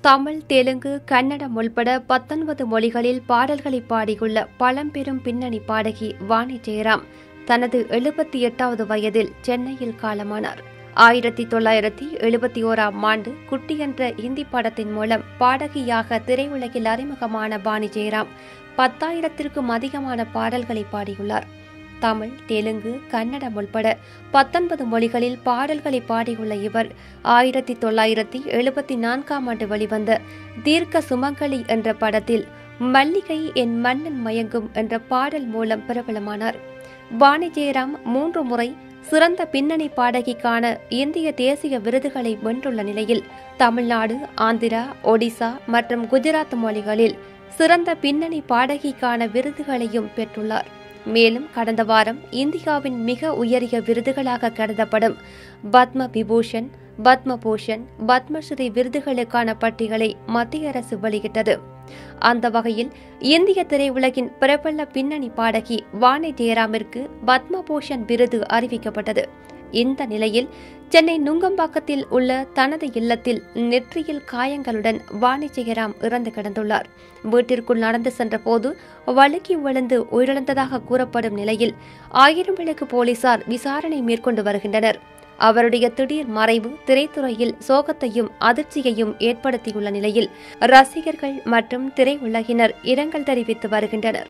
தமிழ் தெலுங்கு கன்னடம் உள்பட பத்தொன்பது மொழிகளில் பாடல்களை பாடியுள்ள பழம்பெரும் பின்னணி பாடகி வாணி ஜெயராம் தனது எழுபத்தி எட்டாவது வயதில் சென்னையில் காலமானார் ஆயிரத்தி தொள்ளாயிரத்தி எழுபத்தி ஓராம் ஆண்டு குட்டி என்ற இந்தி படத்தின் மூலம் பாடகியாக திரையுலகில் அறிமுகமான வாணி ஜெயராம் பத்தாயிரத்திற்கும் அதிகமான பாடல்களை பாடியுள்ளார் தமிழ் தெலுங்கு கன்னடம் உள்பட பத்தொன்பது மொழிகளில் பாடல்களை பாடியுள்ள இவர் ஆயிரத்தி தொள்ளாயிரத்தி எழுபத்தி நான்காம் ஆண்டு வெளிவந்த தீர்க்க சுமங்கலி என்ற படத்தில் மல்லிகை என் மன்னன் மயங்கும் என்ற பாடல் மூலம் பிரபலமானார் வாணி ஜெயராம் மூன்று முறை சிறந்த பின்னணி பாடகிக்கான இந்திய தேசிய விருதுகளை வென்றுள்ள நிலையில் தமிழ்நாடு ஆந்திரா ஒடிசா மற்றும் குஜராத் மொழிகளில் சிறந்த பின்னணி பாடகிக்கான விருதுகளையும் பெற்றுள்ளார் மேலும் கடந்த வாரம் இந்தியாவின் மிக உயரிய விருதுகளாக கருதப்படும் பத்ம விபூஷன் பத்ம பூஷன் பத்மஸ்ரீ விருதுகளுக்கான பட்டியலை மத்திய அரசு வெளியிட்டது அந்த வகையில் இந்திய திரையுலகின் பிரபல பின்னணி பாடகி வாணி ஜெயராமிற்கு பத்மபூஷன் விருது அறிவிக்கப்பட்டது இந்த நிலையில் சென்னை நுங்கம்பாக்கத்தில் உள்ள தனது இல்லத்தில் நெற்றியில் காயங்களுடன் வாணி ஜெயராம் இறந்து கிடந்துள்ளார் வீட்டிற்குள் நடந்து சென்றபோது வழுக்கி விழுந்து உயிரிழந்ததாக கூறப்படும் நிலையில் ஆயிரம் விளக்கு போலீசார் விசாரணை மேற்கொண்டு வருகின்றனர் அவருடைய திடீர் மறைவு திரைத்துறையில் சோகத்தையும் அதிர்ச்சியையும் ஏற்படுத்தியுள்ள நிலையில் ரசிகர்கள் மற்றும் திரையுலகினர் இரங்கல் தெரிவித்து வருகின்றனர்